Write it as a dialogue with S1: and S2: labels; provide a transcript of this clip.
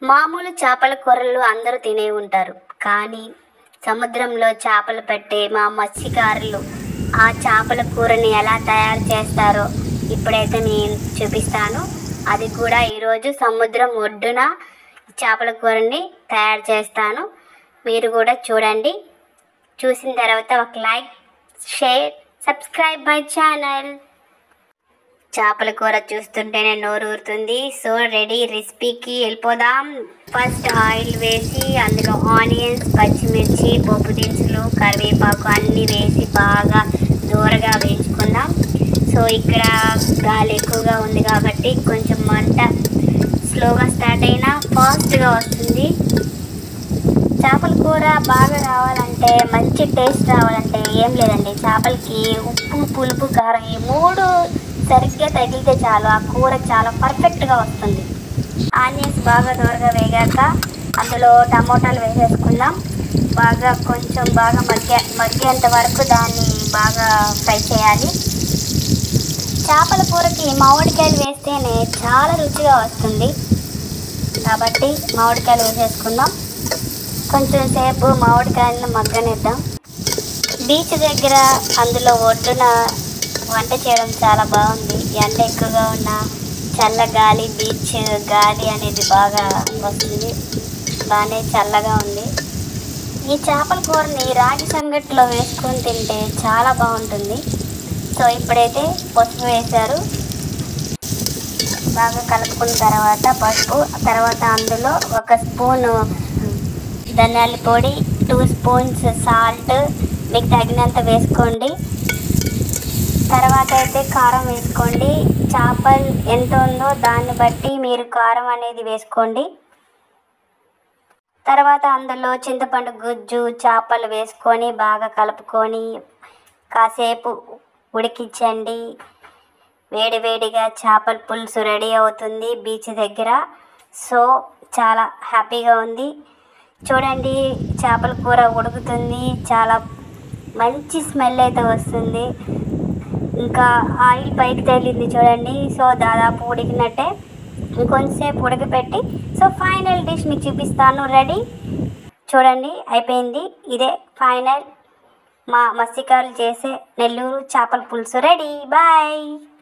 S1: మామూలు చేపల కూరలు అందరూ తినే ఉంటారు కానీ సముద్రంలో చేపలు పట్టే మా మత్స్యకారులు ఆ చేపల కూరని ఎలా తయారు చేస్తారో ఇప్పుడైతే నేను చూపిస్తాను అది కూడా ఈరోజు సముద్రం ఒడ్డున చేపల కూరని తయారు చేస్తాను మీరు కూడా చూడండి చూసిన తర్వాత ఒక like share subscribe my channel చేపల కూర చూస్తుంటేనే నోరు ఊరుతుంది సో రెడీ రెసిపీకి వెళ్ళిపోదాం ఫస్ట్ ఆయిల్ వేసి అందులో ఆనియన్స్ పచ్చిమిర్చి పోపు దినుసులు కరివేపాకు అన్నీ వేసి బాగా దూరగా వేయించుకుందాం సో ఇక్కడ గాలి ఎక్కువగా ఉంది కాబట్టి కొంచెం మంట స్లోగా స్టార్ట్ అయినా ఫాస్ట్గా వస్తుంది చేపల కూర బాగా రావాలంటే మంచి టేస్ట్ రావాలంటే ఏం లేదండి చేపలకి ఉప్పు పులుపు కారం ఈ మూడు సరిగ్గా తగిలితే చాలు ఆ కూర చాలా పర్ఫెక్ట్గా వస్తుంది ఆనియన్స్ బాగా దూరగా వేగాక అందులో టమోటాలు వేసేసుకుందాం బాగా కొంచెం బాగా మగ్గే మగ్గేంత వరకు దాన్ని బాగా ఫ్రై చేయాలి చేపల కూరకి మామిడికాయలు వేస్తేనే చాలా రుచిగా వస్తుంది కాబట్టి మామిడికాయలు వేసేసుకుందాం కొంచెం సేపు మామిడికాయలను మగ్గనిద్దాం బీచ్ దగ్గర అందులో ఒడ్డున వంట చేయడం చాలా బాగుంది ఎండ ఎక్కువగా ఉన్న చల్ల గాలి బీచ్ గాలి అనేది బాగా వస్తుంది బాగానే చల్లగా ఉంది ఈ చేపల కూరని రాగి సంగట్లో వేసుకొని తింటే చాలా బాగుంటుంది సో ఇప్పుడైతే పసుపు వేశారు బాగా కలుపుకున్న తర్వాత పసుపు తర్వాత అందులో ఒక స్పూను ధనియాల పొడి టూ స్పూన్స్ సాల్ట్ మీకు తగినంత వేసుకోండి తర్వాత అయితే కారం వేసుకోండి చేపలు ఎంత ఉందో దాన్ని బట్టి మీరు కారం అనేది వేసుకోండి తర్వాత అందులో చింతపండు గుజ్జు చేపలు వేసుకొని బాగా కలుపుకొని కాసేపు ఉడికించండి వేడివేడిగా చేపల పులుసు రెడీ అవుతుంది బీచ్ దగ్గర సో చాలా హ్యాపీగా ఉంది చూడండి చేపల కూర ఉడుకుతుంది చాలా మంచి స్మెల్ అయితే వస్తుంది ఇంకా ఆయిల్ పైకి తేలింది చూడండి సో దాదాపు ఉడికినట్టే ఇంకొంచెంసేపు ఉడకపెట్టి సో ఫైనల్ డిష్ మీకు చూపిస్తాను రెడీ చూడండి అయిపోయింది ఇదే ఫైనల్ మా మత్స్యకారులు చేసే నెల్లూరు చేపల పులుసు రెడీ బాయ్